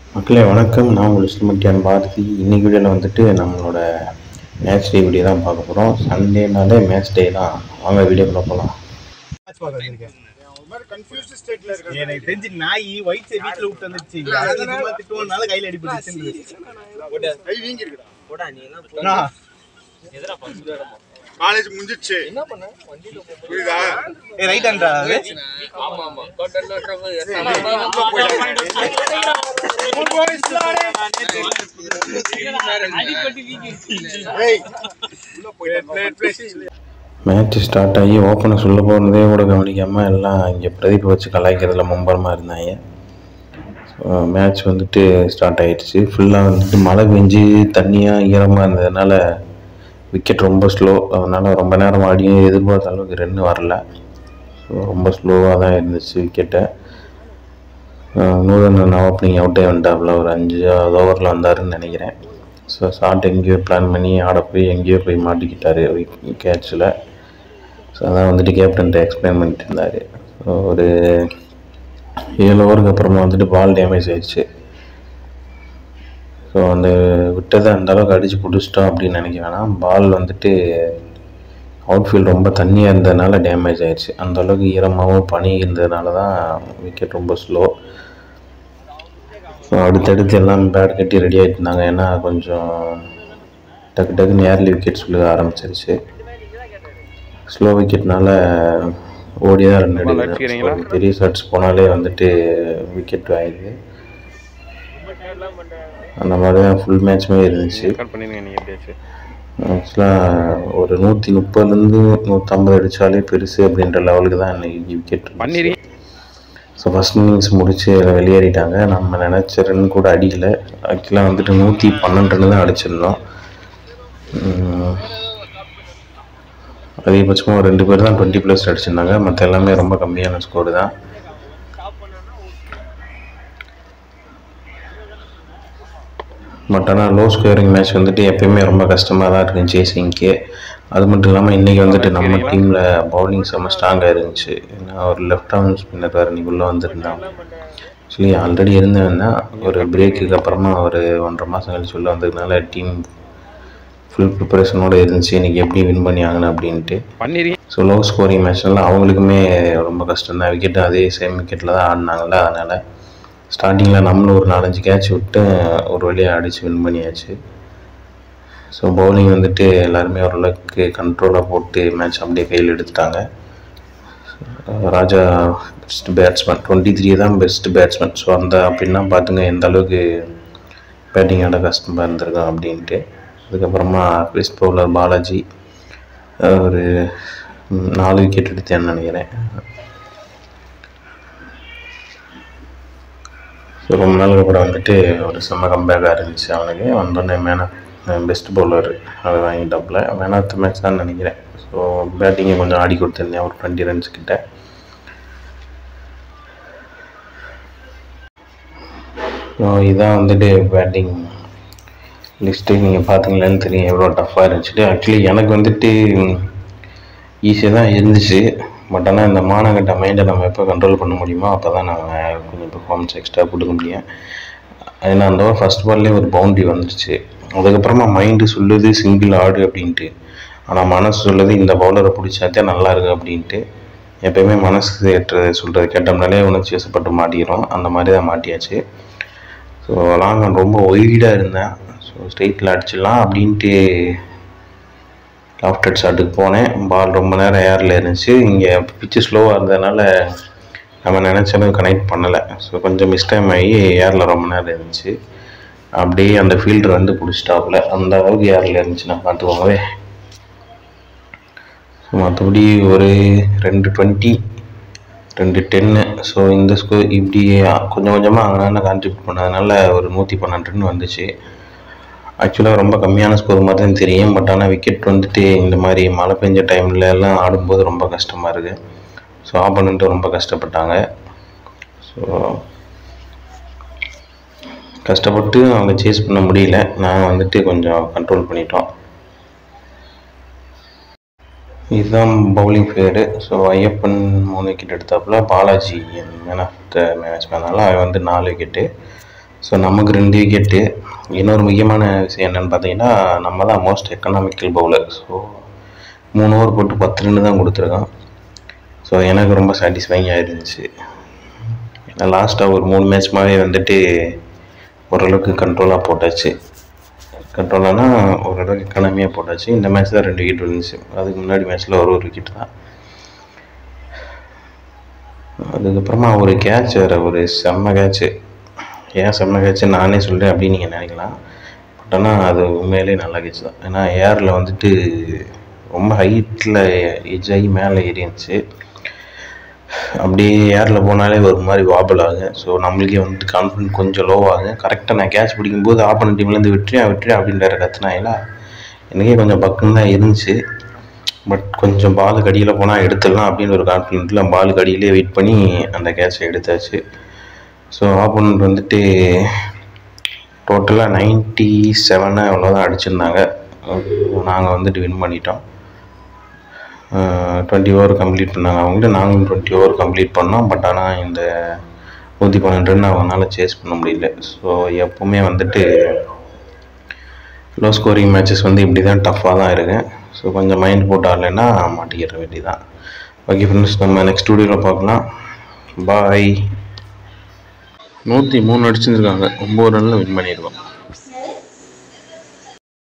மக்களே வணக்கம் நான் உங்கள் இஸ்லமட்டியான் பாரதி இன்னைக்கு வீடியோவில் வந்துட்டு நம்மளோட மேட்ச் டே வீடியோ தான் பார்க்க போகிறோம் சண்டேனாலே மேட்ச் டே தான் வாங்க வீடியோக்குள்ள போகலாம் எனக்கு தெரிஞ்சு நாய் ஒயிட் வீட்டுல விட்டு வந்துருச்சு அதுக்கு சும்மா திட்டுவோம்னால கையில அடிபட்டுச்சு காலேஜ் முடிஞ்சிச்சு புரியுதா ஏ ரைட் ஹேண்டா அது மேட்ச் ஸ்டார்ட் ஆகி ஓப்பனை சொல்ல போகிறதே கூட கவனிக்காமல் எல்லாம் இங்கே பிரதீப் வச்சு கலாய்க்கிறதுல மும்பரமாக இருந்தாங்க மேட்ச் வந்துட்டு ஸ்டார்ட் ஆயிடுச்சு ஃபுல்லாக வந்துட்டு மழை பெஞ்சு தண்ணியாக ஈரமாக இருந்ததுனால விக்கெட் ரொம்ப ஸ்லோ அதனால் ரொம்ப நேரம் ஆடியும் எதிர்பார்த்த அளவுக்கு ரன் வரல ஸோ ரொம்ப ஸ்லோவாக தான் இருந்துச்சு விக்கெட்டை நூறு ரன் ஓப்பனிங் அவுட்டே வந்துட்டாப்புல ஒரு அஞ்சாவது ஓவரில் வந்தாருன்னு நினைக்கிறேன் ஸோ ஷார்ட் எங்கேயோ பிளான் பண்ணி ஆட போய் எங்கேயோ போய் மாட்டிக்கிட்டாரு கேட்சில் ஸோ அதான் வந்துட்டு கேப்டன்ட்ட எக்ஸ்பிளைன் பண்ணிட்டு இருந்தார் ஸோ ஒரு ஏழு ஓவருக்கு அப்புறமா வந்துட்டு பால் டேமேஜ் ஆயிடுச்சு ஸோ அந்த விட்டதை அந்த அளவுக்கு அடித்து பிடிச்சிட்டோம் அப்படின்னு நினைக்க வேணாம் பால் வந்துட்டு அவுட்ஃபீல்ட் ரொம்ப தண்ணியாக இருந்ததுனால டேமேஜ் ஆயிடுச்சு அந்த அளவுக்கு ஈரமாகவும் பனி இருந்ததுனால தான் விக்கெட் ரொம்ப ஸ்லோ ஸோ அடுத்தடுத்து எல்லாம் பேட் கட்டி ரெடி ஆகிட்டு இருந்தாங்க ஏன்னா கொஞ்சம் டக்கு டக்குன்னு ஏர்லி விக்கெட்ஸ் விழுக ஆரம்பிச்சிருச்சு ஸ்லோ விக்கெட்னால ஓடி தான் ரன் எடுக்கணும் பெரிய ஷாட்ஸ் போனாலே வந்துட்டு விக்கெட் ஆயிடுது அந்த மாதிரி தான் ஃபுல் மேட்ச்மே இருந்துச்சு ஆக்சுவலாக ஒரு நூற்றி முப்பதுலேருந்து நூற்றம்பது அடித்தாலே பெருசு அப்படின்ற லெவலுக்கு தான் இன்னைக்கு விக்கெட் ஸோ ஃபஸ்ட் இன்னிங்ஸ் முடிச்சு வெளியேறிட்டாங்க நம்ம நினச்ச ரன் கூட அடிக்கலை ஆக்சுவலாக வந்துட்டு நூற்றி பன்னெண்டு ரன் தான் அடிச்சிருந்தோம் உம், அதிகபட்சமாக ஒரு ரெண்டு பேர் தான் டுவெண்ட்டி ப்ளஸ் அடிச்சிருந்தாங்க மற்ற எல்லாமே ரொம்ப கம்மியான ஸ்கோர் தான் பட் ஆனால் லோ ஸ்கோரிங் மேட்ச் வந்துட்டு எப்பயுமே ரொம்ப கஷ்டமாக தான் இருக்கும் சேசிங்க்கு அது மட்டும் இல்லாமல் இன்றைக்கி வந்துட்டு நம்ம டீமில் பவுலிங் செம்ம ஸ்ட்ராங்காக இருந்துச்சு ஏன்னா ஒரு லெஃப்ட் ஆர்ம் ஸ்பின்னர் வேறு இன்னைக்கு உள்ளே வந்திருந்தான் ஆக்சுவலி ஆல்ரெடி இருந்தவன் தான் ஒரு பிரேக்குக்கு அப்புறமா ஒரு ஒன்றரை மாதம் கழிச்சு உள்ளே வந்ததுனால டீம் ஃபுல் ப்ரிப்பரேஷனோடு இருந்துச்சு இன்றைக்கி எப்படி வின் பண்ணி ஆகணும் அப்படின்ட்டு ஸோ லோ ஸ்கோரிங் மேட்ச்னால அவங்களுக்குமே ரொம்ப கஷ்டம் தான் விக்கெட்டு அதே சேம் விக்கெட்டில் தான் ஆடினாங்கல்ல அதனால் ஸ்டார்டிங்கில் நம்மளும் ஒரு நாலஞ்சு கேட்ச் விட்டு ஒரு வழியாக அடித்து வின் பண்ணியாச்சு ஸோ பவுலிங் வந்துட்டு எல்லாருமே ஓரளவுக்கு கண்ட்ரோலாக போட்டு மேட்ச் அப்படியே கையில் எடுத்துட்டாங்க ராஜா பெஸ்ட் பேட்ஸ்மேன் டுவெண்ட்டி த்ரீ தான் பெஸ்ட் பேட்ஸ்மேன் ஸோ அந்த அப்படின்னா பார்த்துங்க எந்த அளவுக்கு பேட்டிங் ஆட கஷ்டமாக இருந்திருக்கும் அப்படின்ட்டு அதுக்கப்புறமா பெஸ்ட் பவுலர் பாலாஜி ஒரு ம், நாலு விக்கெட் எடுத்தேன்னு நினைக்கிறேன் ஸோ ரொம்ப நாளுக்கு அப்புறம் வந்துட்டு ஒரு செம்ம கம்பேக்காக இருந்துச்சு அவனுக்கு வந்தோடனே மேன் ஆஃப் பெஸ்ட் பவுலர் அதை வாங்கிட்டாப்புல மேன் ஆஃப் த மேட்ச் தான் நினைக்கிறேன் ஸோ பேட்டிங்கை கொஞ்சம் ஆடி கொடுத்துருந்தேன் ஒரு டுவெண்ட்டி ரன்ஸ் கிட்ட ஸோ இதான் வந்துட்டு பேட்டிங் லிஸ்ட்டு நீங்கள் பார்த்தீங்களான்னு தெரியும் எவ்வளோ டஃப்பாக இருந்துச்சுட்டு ஆக்சுவலி எனக்கு வந்துட்டு ஈஸியாக தான் இருந்துச்சு பட் ஆனால் இந்த மானகட்ட மைண்டை நம்ம எப்போ கண்ட்ரோல் பண்ண முடியுமோ அப்போ தான் நம்ம கொஞ்சம் பெர்ஃபார்மன்ஸ் எக்ஸ்ட்ரா கொடுக்க முடியும் ஏன்னா அந்த ஃபஸ்ட் பால்லே ஒரு பவுண்டரி வந்துருச்சு அதுக்கப்புறமா மைண்டு சொல்லுது சிங்கிள் ஆடு அப்படின்ட்டு ஆனால் மனசு சொல்லுது இந்த பவுலரை பிடிச்சாத்தே நல்லா இருக்கு அப்படின்ட்டு எப்பயுமே மனசு ஏற்ற சொல்கிறது கேட்டோம்னாலே உணர்ச்சி வசப்பட்டு மாட்டிக்கிறோம் அந்த மாதிரி தான் மாட்டியாச்சு ஸோ லாங் ஆன் ரொம்ப ஒய்டாக இருந்தேன் ஸோ ஸ்ட்ரெயிட்டில் அடிச்சிடலாம் அப்படின்ட்டு லாஃப்டட் ஷாட்டுக்கு போனேன் பால் ரொம்ப நேரம் ஏரில் இருந்துச்சு இங்கே பிச்சு ஸ்லோவாக இருந்ததுனால நம்ம நினச்ச அளவு கனெக்ட் பண்ணலை ஸோ கொஞ்சம் மிஸ்டைம் ஆகி ஏரில் ரொம்ப நேரம் இருந்துச்சு அப்படியே அந்த ஃபீல்டர் வந்து பிடிச்சிட்டாப்புல அந்த அளவுக்கு ஏரில் இருந்துச்சு நான் பார்த்துக்கோங்கவே ஸோ மற்றபடி ஒரு ரெண்டு டுவெண்ட்டி ரெண்டு டென்னு ஸோ இந்த ஸ்கோர் இப்படி கொஞ்சம் கொஞ்சமாக அங்கே கான்ட்ரிபியூட் பண்ணதுனால ஒரு நூற்றி பன்னெண்டு ரன் வந்துச்சு ஆக்சுவலாக ரொம்ப கம்மியான ஸ்கோர் மாதிரி தான் தெரியும் பட் ஆனால் விக்கெட் வந்துட்டு இந்த மாதிரி மழை பெஞ்ச டைம்ல எல்லாம் ஆடும்போது ரொம்ப கஷ்டமாக இருக்குது ஸோ ஆப்போனண்ட்டு ரொம்ப கஷ்டப்பட்டாங்க ஸோ கஷ்டப்பட்டு அவங்க சேஸ் பண்ண முடியல நான் வந்துட்டு கொஞ்சம் கண்ட்ரோல் பண்ணிட்டோம் இதுதான் பவுலிங் ஃபேரு ஸோ ஐயப்பன் மூணு விக்கெட் எடுத்தாப்புல Balaji man of the match மேனால அவன் வந்து நாலு விக்கெட்டு ஸோ நமக்கு ரெண்டு விக்கெட்டு இன்னொரு முக்கியமான விஷயம் என்னென்னு பார்த்தீங்கன்னா நம்ம தான் மோஸ்ட் எக்கனாமிக்கல் பவுலர் ஸோ மூணு ஓவர் போட்டு பத்து ரன் தான் கொடுத்துருக்கோம் ஸோ எனக்கு ரொம்ப சாட்டிஸ்ஃபைங்காக இருந்துச்சு ஏன்னா லாஸ்ட்டாக ஒரு மூணு மேட்ச்மாவே வந்துட்டு ஓரளவுக்கு கண்ட்ரோலாக போட்டாச்சு கண்ட்ரோலானா ஓரளவுக்கு எக்கனாமியாக போட்டாச்சு இந்த மேட்ச் தான் ரெண்டு விக்கெட் விழுந்துச்சு அதுக்கு முன்னாடி மேட்ச்சில் ஒரு ஒரு விக்கெட் தான் அதுக்கப்புறமா ஒரு கேட்ச் வேறு ஒரு செம்ம கேட்ச்சு ஏன் செம்ம கேட்ச்சு நானே சொல்கிறேன் அப்படின்னு நீங்கள் நினைக்கலாம் பட் ஆனால் அது உண்மையிலே நல்ல கேட்ச் தான் ஏன்னா ஏரில் வந்துட்டு ரொம்ப ஹைட்டில் எஜ் ஆகி மேலே ஏறி இருந்துச்சு அப்படியே ஏரில் போனாலே ஒரு மாதிரி வாபல் ஆகும் ஸோ நம்மளுக்கே வந்துட்டு கான்ஃபிடன்ட் கொஞ்சம் லோ ஆகும் கரெக்டாக நான் கேட்ச் பிடிக்கும்போது ஆப்போனன்ட் டீம்லேருந்து விட்டுறேன் விட்டுறேன் அப்படின்ற கத்துனாங்களா எனக்கே கொஞ்சம் பக்கம் தான் இருந்துச்சு பட் கொஞ்சம் பால் கடியில் போனால் எடுத்துடலாம் அப்படின்னு ஒரு கான்ஃபிடென்ட்டில் பால் கடியிலே வெயிட் பண்ணி அந்த கேட்சை எடுத்தாச்சு ஸோ ஆப்போனண்ட் வந்துட்டு டோட்டலாக நைன்ட்டி செவனு அவ்வளோதான் அடிச்சிருந்தாங்க நாங்கள் வந்துட்டு வின் பண்ணிட்டோம் டுவெண்ட்டி ஓவர் கம்ப்ளீட் பண்ணாங்க அவங்கள்ட்ட நாங்களும் டுவெண்ட்டி ஓவர் கம்ப்ளீட் பண்ணோம் பட் ஆனால் இந்த நூற்றி பன்னெண்டு ரன் அவங்களால சேஸ் பண்ண முடியல ஸோ எப்போவுமே வந்துட்டு லோ ஸ்கோரிங் மேட்சஸ் வந்து இப்படி தான் டஃப்பாக தான் இருக்கு ஸோ கொஞ்சம் மைண்ட் போட்டு ஆடலைன்னா மாட்டிக்கிற வேண்டியதான் ஓகே ஃப்ரெண்ட்ஸ் நம்ம நெக்ஸ்ட் வீடியோவில் பார்க்கலாம் பாய் நூற்றி மூணு அடிச்சிருந்துருக்காங்க ஒம்பது ரனில் வின் பண்ணியிருக்கோம்